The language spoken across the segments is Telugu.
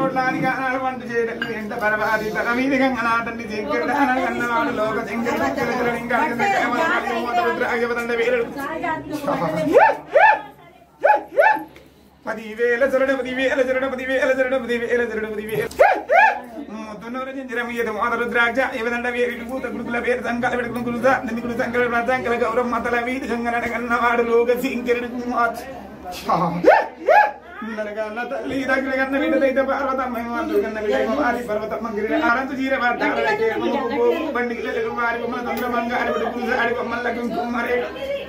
కోట్లానికి అనాడు వంట చేయడం ఎంత పరవాది తన మీదుగా అనాటండి శంకరుడు అనడు అన్నవాడు లోక శంకరుడు ఇంకా రుద్రాగవదండ వీరుడు పదివేల చరడ పదివేల చరడ పదివేల చరడ పదివేల చరడ పదివేల ముత్తునూరు చింజరం ఈత మోత రుద్రాక్ష ఇవదండ వేరు పూత గుడుకుల పేరు సంకల పెడుకుని కులుస నందికుడు సంకల సంకల గౌరవ మతల వీధి గంగనడ కన్నవాడు లోక సింకరుడు మాత్ నరగన్న తల్లి దగ్గర కన్న వీడదైతే పార్వతమ్మ మాతృ కన్న వీడైమ వారి పర్వతమ్మ గిరి ఆరంతు చీర వాటాలకే బండి వారి బొమ్మల తొందర బంగారు బిడ్డ కులుసాడి బొమ్మల కుంకుమరే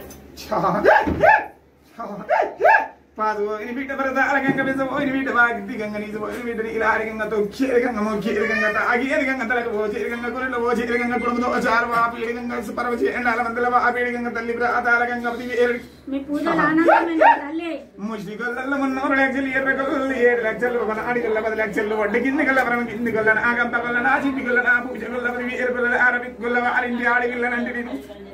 పాదు ఇని బిడ్డ భరత అరగంగ బిస పోయిన బిడ్డ వాగి గంగ నీసు పోయిన బిడ్డ నీల అరగంగ తొక్కి గంగ మొక్కి గంగ తాగి గంగ తలకు పోచి గంగ కురిలో పోచి గంగ కుడుముతో చారు వాపి గంగ పరవ చేండాల మందల వాపి గంగ తల్లి ప్రాతాల గంగ పది వేరు మీ పూజలు ఆనందమైన తల్లి ముష్టిగొల్ల మున్నూరు లక్షలు ఎర్ర గొల్లలు ఏడు లక్షలు మన ఆడిగొల్ల పది లక్షలు వడ్డీ కింది గొల్ల పరమ కింది గొల్ల నా గంప గొల్ల నా చింటి గొల్ల నా పూజ గొల్ల పది వేరు గొల్ల అరబి గొల్ల వారింటి ఆడిగొల్లనంటే నేను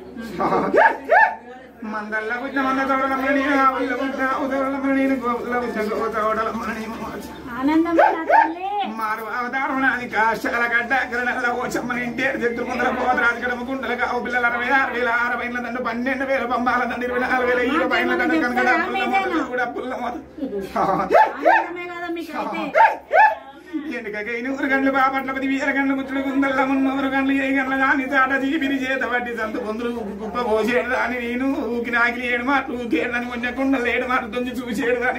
మందల్ల పుట్టిన మంద తోడలమ్మ నేను ఆవుల పుట్టిన ఉదోడలమ్మ నేను గోవుల పుట్టిన గోతోడలమ్మ నేను ఆనందమైన తల్లి మారు అవతారణాది కాశాల గడ్డ గిరణల ఓచమ్మని ఇంటి జగ్గు ముందర పోతరాజు గడమ గుండెల కావు పిల్లల అరవై ఆరు వేల ఆరు పైన దండు పన్నెండు వేల పంబాల దండు ఇరవై నాలుగు వేల ఇరవై పైన దండు కనుక పుల్ల మొదలు కూడా పుల్ల మొదలు ఆనందమే కదా మీకైతే ఎందుకగా ఇనుగురు గంటలు బాపట్ల పది వీర గంటలు ముచ్చుడు గుందల్ల మున్నూరు గంటలు ఏ గంటల దాని చాట జీపిని చేత పట్టి సంత పొందులు కుప్ప పోసేడు దాని నేను ఊకి నాకిలి ఏడు మాటలు ఊకేడని కొంచెం కుండలు ఏడు మాటలు తొంగి చూసేడు దాని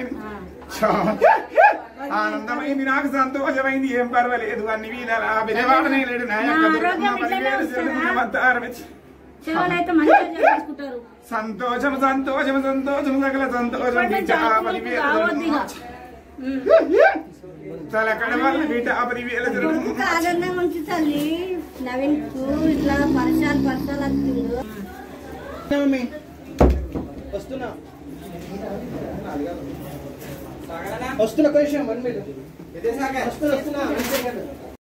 ఆనందమైంది నాకు సంతోషమైంది ఏం పర్వాలేదు అన్ని విధాల విజయవాడనే లేడు నా యొక్క దుర్గమ్మ పదివేలు శరణుల మద్దారం ఇచ్చి. చెవులు అయితే మంచిగా చేసుకుంటారు సంతోషం సంతోషం సంతోషం సకల సంతోషం కొంచెం బిడ్డ ఆ చాకులకి పదివేల రావద్దిగా. తల కడవాలి బిడ్డ ఆ పదివేల కొడుకు శరణుల ఆనందంగా ఉంచు తల్లి నవీన్ ఇట్లా పరసాలు పరసాలు వస్తుందో మమ్మీ వస్తున్నా వస్తున్నా కొంచెం వన్ మినిట్ వస్తున్నా వస్తున్నా